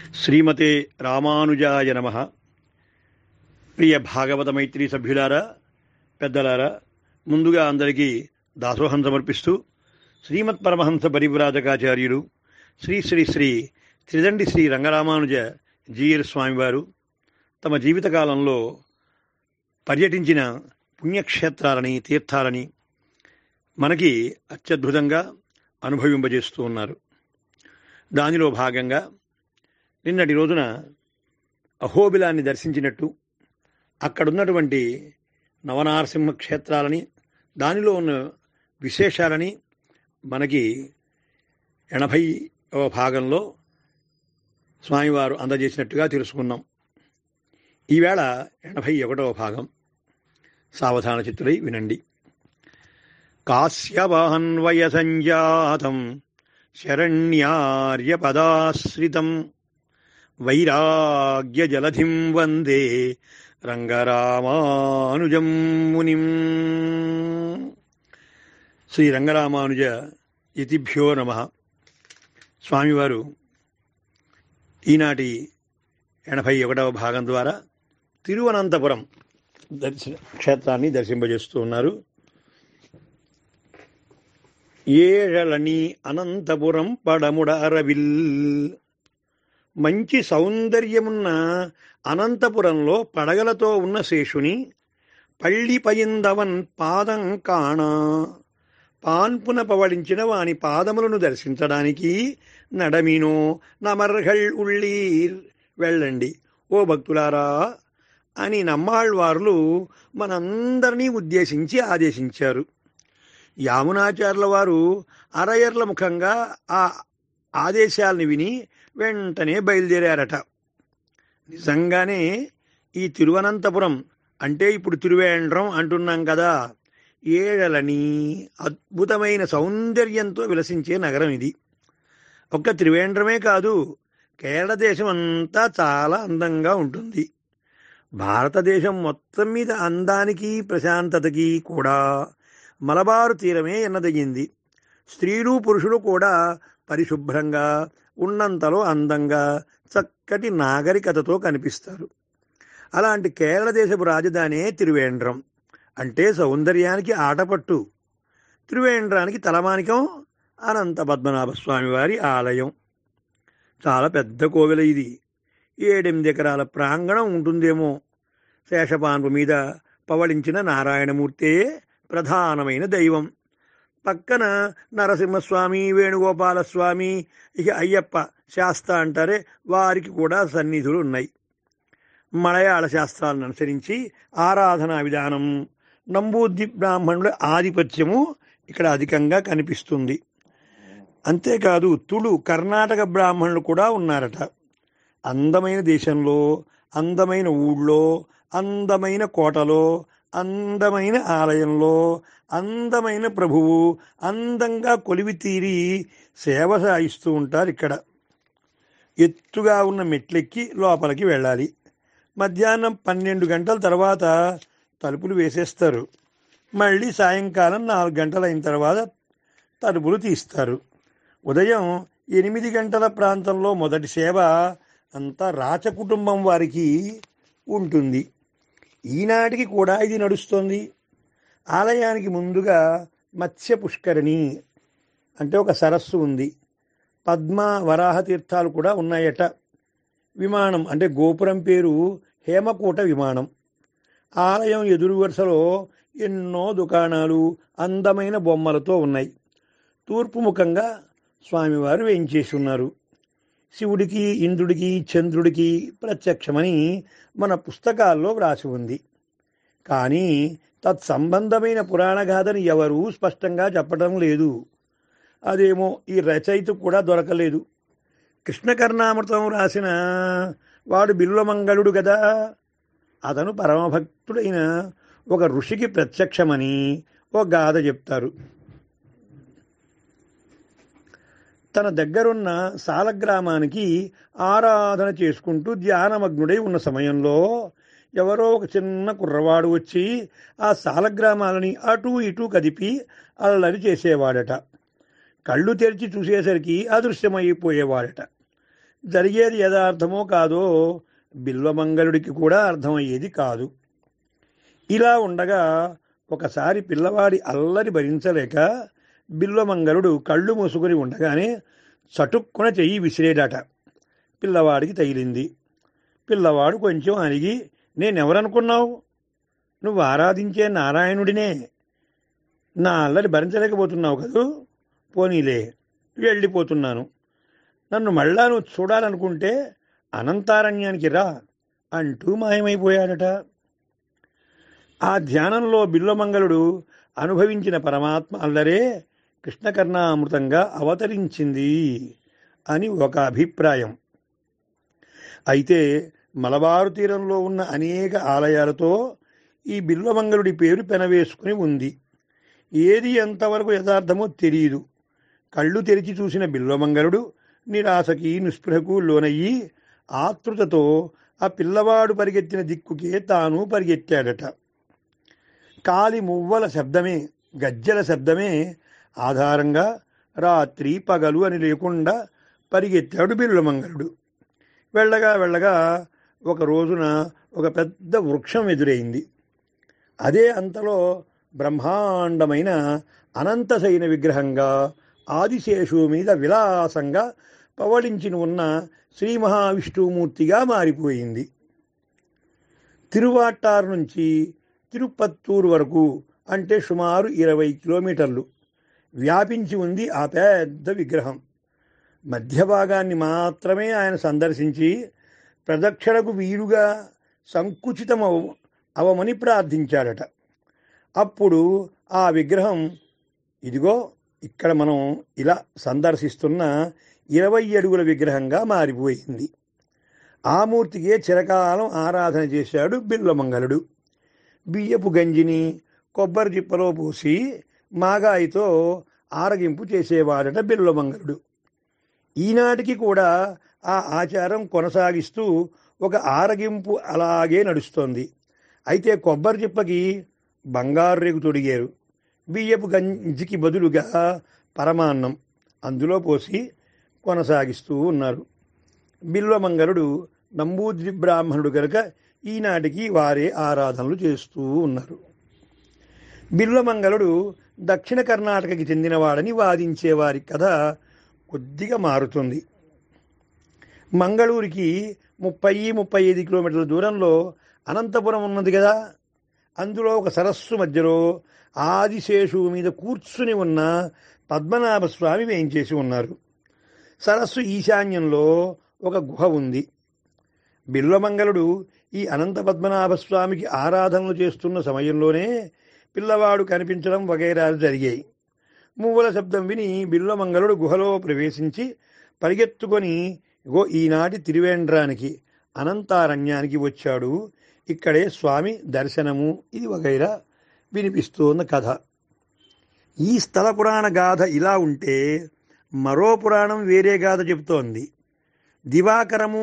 శ్రీమతే రామానుజాయ నమ ప్రియ భాగవత మైత్రి సభ్యులారా పెద్దలారా ముందుగా అందరికీ దాసోహం సమర్పిస్తూ శ్రీమత్ పరమహంస పరివ్రాజకాచార్యులు శ్రీ శ్రీ శ్రీ త్రిదండి శ్రీ రంగరామానుజ జీఎల్ స్వామివారు తమ జీవితకాలంలో పర్యటించిన పుణ్యక్షేత్రాలని తీర్థాలని మనకి అత్యద్భుతంగా అనుభవింపజేస్తూ ఉన్నారు దానిలో భాగంగా నిన్నటి రోజున అహోబిలాన్ని దర్శించినట్టు అక్కడున్నటువంటి నవనారసింహ క్షేత్రాలని దానిలో ఉన్న విశేషాలని మనకి ఎనభైవ భాగంలో స్వామివారు అందజేసినట్టుగా తెలుసుకున్నాం ఈవేళ ఎనభై ఒకటవ భాగం సావధాన చిత్తులై వినండి కాశ్యవాహన్వయ సంజాతం శరణ్యార్యపదాశ్రితం వైరాగ్యజలధిం వందే రంగరామానుజం మునిం శ్రీ రంగరామానుజ ఇతిభ్యో నమ స్వామివారు ఈనాటి ఎనభై ఒకటవ భాగం ద్వారా తిరువనంతపురం దర్శన క్షేత్రాన్ని దర్శింపజేస్తూ ఉన్నారు ఏഴളని అనంతపురం పడముడ అరవిల్ మంచి సౌందర్యమున్న అనంతపురంలో పడగలతో ఉన్న శేషుని పళ్ళి పయిందవన్ పాదం కాణ పాన్పున పవళించిన వాని పాదములను దర్శించడానికి నడమినో నమర్హళ్ ఉళ్ళీర్ వెళ్ళండి ఓ భక్తులారా అని నమ్మాళ్వార్లు మనందరినీ ఉద్దేశించి ఆదేశించారు యామునాచార్యుల వారు అరయర్ల ముఖంగా ఆ ఆదేశాలను విని వెంటనే బయలుదేరారట నిజంగానే ఈ తిరువనంతపురం అంటే ఇప్పుడు తిరువేండ్రం అంటున్నాం కదా ఏడలని అద్భుతమైన సౌందర్యంతో విలసించే నగరం ఇది ఒక్క త్రివేంద్రమే కాదు కేరళ దేశం అంతా చాలా అందంగా ఉంటుంది భారతదేశం మొత్తం మీద అందానికి ప్రశాంతతకి కూడా మలబారు తీరమే ఎన్నదగింది స్త్రీలు పురుషులు కూడా పరిశుభ్రంగా ఉన్నంతలో అందంగా చక్కటి నాగరికతతో కనిపిస్తారు అలాంటి కేరళ దేశపు రాజధానే తిరువేంద్రం అంటే సౌందర్యానికి ఆటపట్టు తిరువేంద్రానికి తలమానికం అనంత పద్మనాభ స్వామి వారి ఆలయం చాలా పెద్ద కోవెల ఇది ఏడెనిమిది ఎకరాల ప్రాంగణం ఉంటుందేమో శేషపాన్పు మీద పవళించిన నారాయణమూర్తే ప్రధానమైన దైవం పక్కన నరసింహస్వామి వేణుగోపాలస్వామి ఇక అయ్యప్ప శాస్త్ర అంటారే వారికి కూడా సన్నిధులు ఉన్నాయి మలయాళ శాస్త్రాలను అనుసరించి ఆరాధనా విధానం నంబూద్ది బ్రాహ్మణుల ఆధిపత్యము ఇక్కడ అధికంగా కనిపిస్తుంది అంతేకాదు తుళు కర్ణాటక బ్రాహ్మణులు కూడా ఉన్నారట అందమైన దేశంలో అందమైన ఊళ్ళో అందమైన కోటలో అందమైన ఆలయంలో అందమైన ప్రభువు అందంగా కొలివి తీరి సేవ సాగిస్తూ ఉంటారు ఇక్కడ ఎత్తుగా ఉన్న మెట్లెక్కి లోపలికి వెళ్ళాలి మధ్యాహ్నం పన్నెండు గంటల తర్వాత తలుపులు వేసేస్తారు మళ్ళీ సాయంకాలం నాలుగు గంటలు అయిన తర్వాత తలుపులు తీస్తారు ఉదయం ఎనిమిది గంటల ప్రాంతంలో మొదటి సేవ అంతా రాచ కుటుంబం వారికి ఉంటుంది ఈనాటికి కూడా ఇది నడుస్తుంది ఆలయానికి ముందుగా మత్స్య పుష్కరిణి అంటే ఒక సరస్సు ఉంది పద్మ వరాహ తీర్థాలు కూడా ఉన్నాయట విమానం అంటే గోపురం పేరు హేమకూట విమానం ఆలయం ఎదురు వరుసలో ఎన్నో దుకాణాలు అందమైన బొమ్మలతో ఉన్నాయి తూర్పు ముఖంగా స్వామివారు వేయించేసి ఉన్నారు శివుడికి ఇంద్రుడికి చంద్రుడికి ప్రత్యక్షమని మన పుస్తకాల్లో వ్రాసి ఉంది కానీ తత్సంబంధమైన పురాణ గాథని ఎవరూ స్పష్టంగా చెప్పడం లేదు అదేమో ఈ రచయిత కూడా దొరకలేదు కృష్ణకర్ణామృతం రాసిన వాడు బిల్వమంగళుడు కదా అతను పరమభక్తుడైన ఒక ఋషికి ప్రత్యక్షమని ఒక గాథ చెప్తారు తన దగ్గరున్న సాలగ్రామానికి ఆరాధన చేసుకుంటూ ధ్యానమగ్నుడై ఉన్న సమయంలో ఎవరో ఒక చిన్న కుర్రవాడు వచ్చి ఆ సాలగ్రామాలని అటూ ఇటూ కదిపి అల్లరి చేసేవాడట కళ్ళు తెరిచి చూసేసరికి అదృశ్యమైపోయేవాడట జరిగేది యథార్థమో కాదో బిల్వమంగళుడికి కూడా అర్థమయ్యేది కాదు ఇలా ఉండగా ఒకసారి పిల్లవాడి అల్లరి భరించలేక బిల్వమంగళుడు కళ్ళు మూసుకుని ఉండగానే చటుక్కున చెయ్యి విసిరేడట పిల్లవాడికి తగిలింది పిల్లవాడు కొంచెం అలిగి నేనెవరనుకున్నావు నువ్వు ఆరాధించే నారాయణుడినే నా అల్లరి భరించలేకపోతున్నావు కదూ పోనీలే వెళ్ళిపోతున్నాను నన్ను మళ్ళా నువ్వు చూడాలనుకుంటే అనంతారణ్యానికి రా అంటూ మాయమైపోయాడట ఆ ధ్యానంలో బిల్వమంగళుడు అనుభవించిన పరమాత్మ అల్లరే కృష్ణకర్ణామృతంగా అవతరించింది అని ఒక అభిప్రాయం అయితే మలబారు తీరంలో ఉన్న అనేక ఆలయాలతో ఈ బిల్వమంగళుడి పేరు పెనవేసుకుని ఉంది ఏది ఎంతవరకు యథార్థమో తెలియదు కళ్ళు తెరిచి చూసిన బిల్వమంగళుడు నిరాశకి నిస్పృహకు లోనయ్యి ఆతృతతో ఆ పిల్లవాడు పరిగెత్తిన దిక్కుకే తాను పరిగెత్తాడట కాలి మువ్వల శబ్దమే గజ్జల శబ్దమే ఆధారంగా రాత్రి పగలు అని లేకుండా పరిగెత్తాడు బిల్వమంగళుడు వెళ్ళగా వెళ్ళగా ఒక రోజున ఒక పెద్ద వృక్షం ఎదురైంది అదే అంతలో బ్రహ్మాండమైన అనంతశైన విగ్రహంగా ఆదిశేషు మీద విలాసంగా పవళించిన ఉన్న శ్రీ మహావిష్ణుమూర్తిగా మారిపోయింది తిరువాట్టారు నుంచి తిరుపత్తూరు వరకు అంటే సుమారు ఇరవై కిలోమీటర్లు వ్యాపించి ఉంది ఆ పెద్ద విగ్రహం మధ్య భాగాన్ని మాత్రమే ఆయన సందర్శించి ప్రదక్షిణకు వీలుగా సంకుచితం అవ- అవమని ప్రార్థించాడట అప్పుడు ఆ విగ్రహం ఇదిగో ఇక్కడ మనం ఇలా సందర్శిస్తున్న ఇరవై అడుగుల విగ్రహంగా మారిపోయింది ఆ మూర్తికే చిరకాలం ఆరాధన చేశాడు బిల్వమంగళుడు బియ్యపు గంజిని కొబ్బరి చిప్పలో పోసి మాగాయితో ఆరగింపు చేసేవాడట బిల్వమంగళుడు ఈనాటికి కూడా ఆ ఆచారం కొనసాగిస్తూ ఒక ఆరగింపు అలాగే నడుస్తోంది అయితే కొబ్బరి చిప్పకి బంగారు రేగు తొడిగారు బియ్యపు గంజికి బదులుగా పరమాన్నం అందులో పోసి కొనసాగిస్తూ ఉన్నారు బిల్వమంగళుడు నంబూద్రి బ్రాహ్మణుడు కనుక ఈనాటికి వారే ఆరాధనలు చేస్తూ ఉన్నారు బిల్వమంగళుడు దక్షిణ కర్ణాటకకి చెందినవాడని వాదించే వారి కథ కొద్దిగా మారుతుంది మంగళూరుకి ముప్పై ముప్పై ఐదు కిలోమీటర్ల దూరంలో అనంతపురం ఉన్నది కదా అందులో ఒక సరస్సు మధ్యలో ఆదిశేషు మీద కూర్చుని ఉన్న పద్మనాభ స్వామి వేయించేసి ఉన్నారు సరస్సు ఈశాన్యంలో ఒక గుహ ఉంది బిల్వమంగళుడు ఈ అనంత పద్మనాభ స్వామికి ఆరాధనలు చేస్తున్న సమయంలోనే పిల్లవాడు కనిపించడం వగైరాలు జరిగాయి మువ్వల శబ్దం విని బిల్వమంగళుడు గుహలో ప్రవేశించి పరిగెత్తుకొని ఇగో ఈనాటి తిరువేంద్రానికి అనంతారణ్యానికి వచ్చాడు ఇక్కడే స్వామి దర్శనము ఇది వగైరా వినిపిస్తోన్న కథ ఈ స్థల పురాణ గాథ ఇలా ఉంటే మరో పురాణం వేరే గాథ చెబుతోంది దివాకరము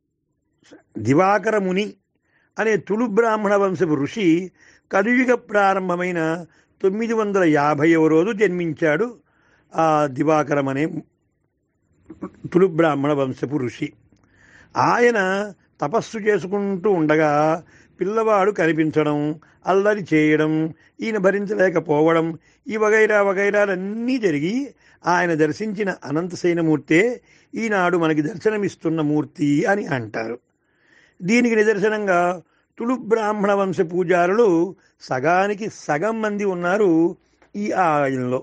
దివాకరముని అనే తులు బ్రాహ్మణ వంశపు ఋషి కలియుగ ప్రారంభమైన తొమ్మిది వందల యాభైవ రోజు జన్మించాడు ఆ దివాకరం అనే తులు బ్రాహ్మణ వంశపు ఋషి ఆయన తపస్సు చేసుకుంటూ ఉండగా పిల్లవాడు కనిపించడం అల్లరి చేయడం ఈయన భరించలేకపోవడం ఈ వగైరా వగైరాలన్నీ జరిగి ఆయన దర్శించిన అనంతశయనమూర్తే ఈనాడు మనకి దర్శనమిస్తున్న మూర్తి అని అంటారు దీనికి నిదర్శనంగా తులు బ్రాహ్మణ వంశ పూజారులు సగానికి సగం మంది ఉన్నారు ఈ ఆలయంలో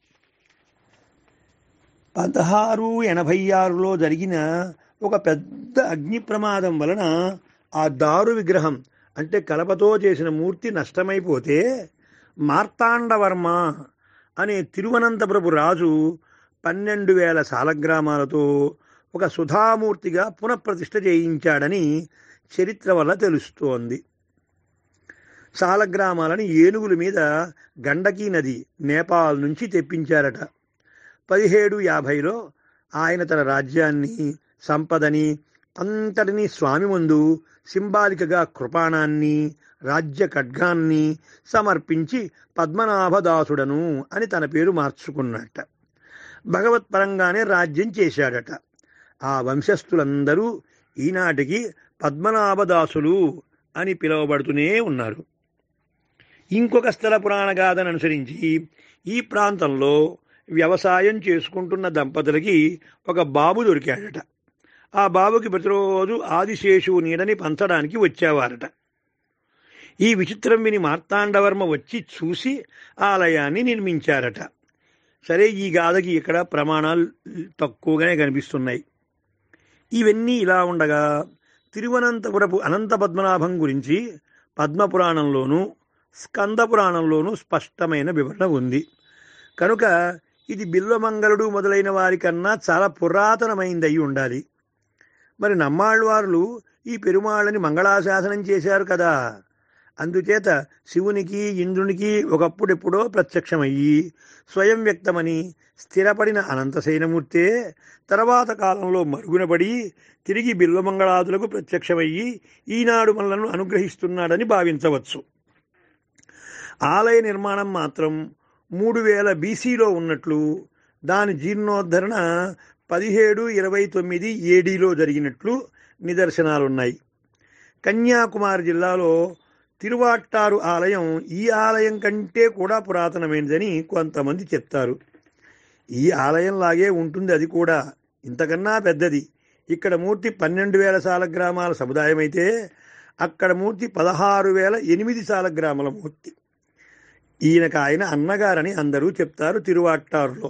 పదహారు ఎనభై ఆరులో జరిగిన ఒక పెద్ద అగ్ని ప్రమాదం వలన ఆ దారు విగ్రహం అంటే కలపతో చేసిన మూర్తి నష్టమైపోతే మార్తాండవర్మ అనే తిరువనంతపురపు రాజు పన్నెండు వేల సాలగ్రామాలతో ఒక సుధామూర్తిగా పునఃప్రతిష్ఠ చేయించాడని చరిత్ర వల్ల తెలుస్తోంది సాలగ్రామాలని ఏనుగుల మీద గండకీ నది నేపాల్ నుంచి తెప్పించారట పదిహేడు యాభైలో ఆయన తన రాజ్యాన్ని సంపదని అంతటినీ స్వామి ముందు సింబాలికగా కృపాణాన్ని రాజ్య ఖడ్గాన్ని సమర్పించి పద్మనాభదాసుడను అని తన పేరు మార్చుకున్నట్ట భగవత్పరంగానే రాజ్యం చేశాడట ఆ వంశస్థులందరూ ఈనాటికి పద్మనాభదాసులు అని పిలువబడుతూనే ఉన్నారు ఇంకొక స్థల పురాణ గాథను అనుసరించి ఈ ప్రాంతంలో వ్యవసాయం చేసుకుంటున్న దంపతులకి ఒక బాబు దొరికాడట ఆ బాబుకి ప్రతిరోజు ఆదిశేషువు నీడని పంచడానికి వచ్చేవారట ఈ విచిత్రం విని మార్తాండవర్మ వచ్చి చూసి ఆలయాన్ని నిర్మించారట సరే ఈ గాథకి ఇక్కడ ప్రమాణాలు తక్కువగానే కనిపిస్తున్నాయి ఇవన్నీ ఇలా ఉండగా తిరువనంతపురపు అనంత పద్మనాభం గురించి పద్మపురాణంలోనూ స్కంద పురాణంలోనూ స్పష్టమైన వివరణ ఉంది కనుక ఇది బిల్వమంగళుడు మొదలైన వారికన్నా చాలా పురాతనమైంది అయి ఉండాలి మరి నమ్మాళ్ళవారులు ఈ పెరుమాళ్ళని మంగళాశాసనం చేశారు కదా అందుచేత శివునికి ఇంద్రునికి ఒకప్పుడెప్పుడో ప్రత్యక్షమయ్యి స్వయం వ్యక్తమని స్థిరపడిన అనంతశయనమూర్తే తర్వాత కాలంలో మరుగునపడి తిరిగి బిల్వమంగళాదులకు ప్రత్యక్షమయ్యి ఈనాడు మనలను అనుగ్రహిస్తున్నాడని భావించవచ్చు ఆలయ నిర్మాణం మాత్రం మూడు వేల బీసీలో ఉన్నట్లు దాని జీర్ణోద్ధరణ పదిహేడు ఇరవై తొమ్మిది ఏడీలో జరిగినట్లు నిదర్శనాలున్నాయి కన్యాకుమారి జిల్లాలో తిరువాట్టారు ఆలయం ఈ ఆలయం కంటే కూడా పురాతనమైనదని కొంతమంది చెప్తారు ఈ ఆలయంలాగే ఉంటుంది అది కూడా ఇంతకన్నా పెద్దది ఇక్కడ మూర్తి పన్నెండు వేల సాలగ్రామాల సముదాయం అయితే అక్కడ మూర్తి పదహారు వేల ఎనిమిది సాలగ్రామాల మూర్తి ఈయనకు ఆయన అన్నగారని అందరూ చెప్తారు తిరువాట్టారులో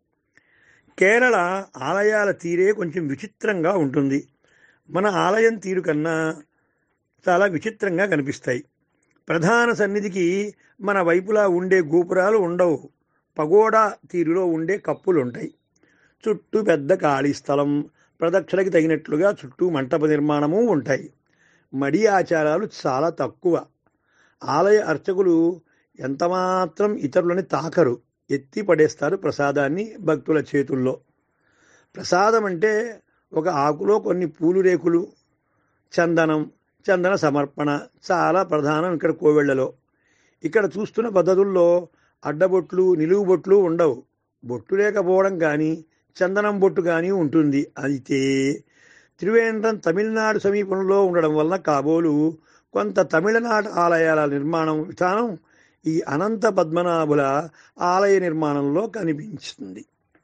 కేరళ ఆలయాల తీరే కొంచెం విచిత్రంగా ఉంటుంది మన ఆలయం తీరు కన్నా చాలా విచిత్రంగా కనిపిస్తాయి ప్రధాన సన్నిధికి మన వైపులా ఉండే గోపురాలు ఉండవు పగోడా తీరులో ఉండే కప్పులు ఉంటాయి చుట్టూ పెద్ద ఖాళీ స్థలం ప్రదక్షిణకి తగినట్లుగా చుట్టూ మంటప నిర్మాణము ఉంటాయి మడి ఆచారాలు చాలా తక్కువ ఆలయ అర్చకులు ఎంతమాత్రం ఇతరులని తాకరు ఎత్తి పడేస్తారు ప్రసాదాన్ని భక్తుల చేతుల్లో ప్రసాదం అంటే ఒక ఆకులో కొన్ని పూలు రేకులు చందనం చందన సమర్పణ చాలా ప్రధానం ఇక్కడ కోవెళ్లలో ఇక్కడ చూస్తున్న పద్ధతుల్లో అడ్డబొట్లు నిలువు బొట్లు ఉండవు బొట్టు లేకపోవడం కానీ చందనం బొట్టు కానీ ఉంటుంది అయితే త్రివేంద్రం తమిళనాడు సమీపంలో ఉండడం వల్ల కాబోలు కొంత తమిళనాడు ఆలయాల నిర్మాణం విధానం ఈ అనంత పద్మనాభుల ఆలయ నిర్మాణంలో కనిపించింది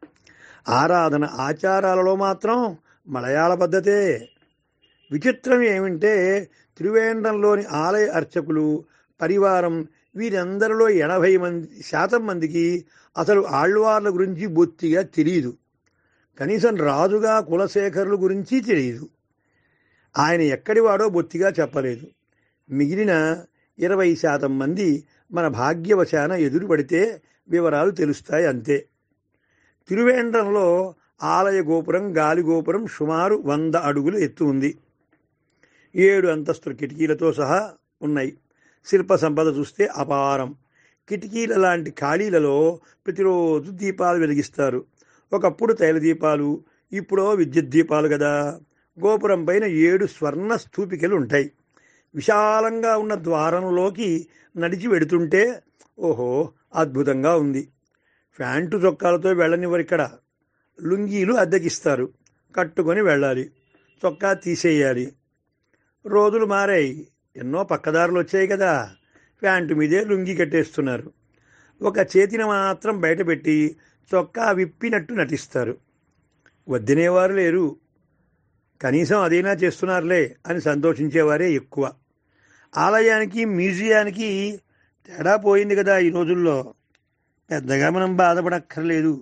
ఆరాధన ఆచారాలలో మాత్రం మలయాళ పద్ధతే విచిత్రం ఏమిటంటే త్రివేంద్రంలోని ఆలయ అర్చకులు పరివారం వీరందరిలో ఎనభై మంది శాతం మందికి అసలు ఆళ్వార్ల గురించి బొత్తిగా తెలియదు కనీసం రాజుగా కులశేఖరుల గురించి తెలియదు ఆయన ఎక్కడివాడో బొత్తిగా చెప్పలేదు మిగిలిన ఇరవై శాతం మంది మన భాగ్యవశాన ఎదురు పడితే వివరాలు తెలుస్తాయి అంతే తిరువేంద్రంలో ఆలయ గోపురం గాలి గోపురం సుమారు వంద అడుగులు ఎత్తు ఉంది ఏడు అంతస్తుల కిటికీలతో సహా ఉన్నాయి శిల్ప సంపద చూస్తే అపారం కిటికీల లాంటి ఖాళీలలో ప్రతిరోజు దీపాలు వెలిగిస్తారు ఒకప్పుడు తైల దీపాలు ఇప్పుడో విద్యుత్ దీపాలు కదా గోపురం పైన ఏడు స్వర్ణ స్తూపికలు ఉంటాయి విశాలంగా ఉన్న ద్వారంలోకి నడిచి వెడుతుంటే ఓహో అద్భుతంగా ఉంది ఫ్యాంటు చొక్కాలతో వెళ్ళనివ్వరు ఇక్కడ లుంగీలు అద్దెకిస్తారు కట్టుకొని వెళ్ళాలి చొక్కా తీసేయాలి రోజులు మారాయి ఎన్నో పక్కదారులు వచ్చాయి కదా ప్యాంటు మీదే లుంగి కట్టేస్తున్నారు ఒక చేతిని మాత్రం బయటపెట్టి చొక్కా విప్పినట్టు నటిస్తారు వద్దినేవారు లేరు కనీసం అదైనా చేస్తున్నారులే అని సంతోషించేవారే ఎక్కువ ఆలయానికి మ్యూజియానికి తేడా పోయింది కదా ఈ రోజుల్లో పెద్దగా మనం బాధపడక్కర్లేదు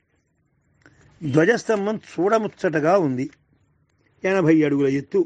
ధ్వజస్తంభం చూడముచ్చటగా ఉంది ఎనభై అడుగుల ఎత్తు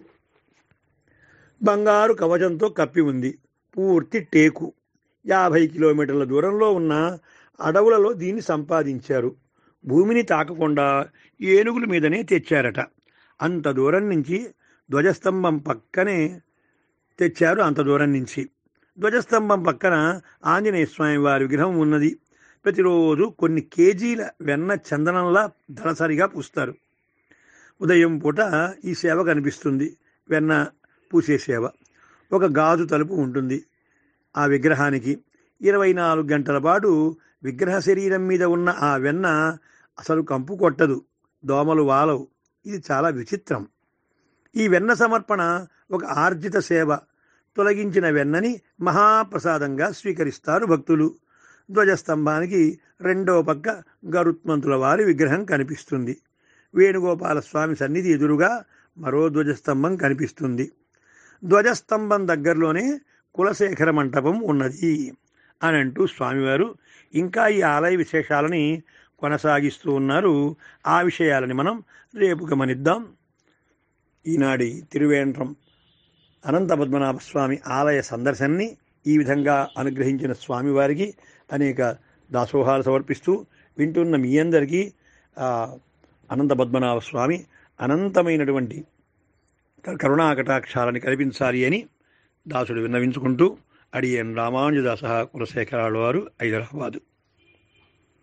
బంగారు కవచంతో కప్పి ఉంది పూర్తి టేకు యాభై కిలోమీటర్ల దూరంలో ఉన్న అడవులలో దీన్ని సంపాదించారు భూమిని తాకకుండా ఏనుగుల మీదనే తెచ్చారట అంత దూరం నుంచి ధ్వజస్తంభం పక్కనే తెచ్చారు అంత దూరం నుంచి ధ్వజస్తంభం పక్కన ఆంజనేయ స్వామి వారి విగ్రహం ఉన్నది ప్రతిరోజు కొన్ని కేజీల వెన్న చందనంలా దళసరిగా పూస్తారు ఉదయం పూట ఈ సేవ కనిపిస్తుంది వెన్న పూసే సేవ ఒక గాజు తలుపు ఉంటుంది ఆ విగ్రహానికి ఇరవై నాలుగు గంటల పాటు విగ్రహ శరీరం మీద ఉన్న ఆ వెన్న అసలు కంపు కొట్టదు దోమలు వాలవు ఇది చాలా విచిత్రం ఈ వెన్న సమర్పణ ఒక ఆర్జిత సేవ తొలగించిన వెన్నని మహాప్రసాదంగా స్వీకరిస్తారు భక్తులు ధ్వజస్తంభానికి రెండో పక్క గరుత్మంతుల వారి విగ్రహం కనిపిస్తుంది వేణుగోపాల స్వామి సన్నిధి ఎదురుగా మరో ధ్వజస్తంభం కనిపిస్తుంది ధ్వజస్తంభం దగ్గరలోనే కులశేఖర మంటపం ఉన్నది అని అంటూ స్వామివారు ఇంకా ఈ ఆలయ విశేషాలని కొనసాగిస్తూ ఉన్నారు ఆ విషయాలని మనం రేపు గమనిద్దాం ఈనాడి తిరువేంద్రం అనంత పద్మనాభ స్వామి ఆలయ సందర్శనని ఈ విధంగా అనుగ్రహించిన స్వామివారికి అనేక దాసోహాలు సమర్పిస్తూ వింటున్న మీ అందరికీ ఆ, అనంత పద్మనాభ స్వామి అనంతమైనటువంటి కరుణా కటాక్షాలని కల్పించాలి అని దాసుడు విన్నవించుకుంటూ అడియన్ రామానుజదాస కులశేఖరాలు వారు హైదరాబాదు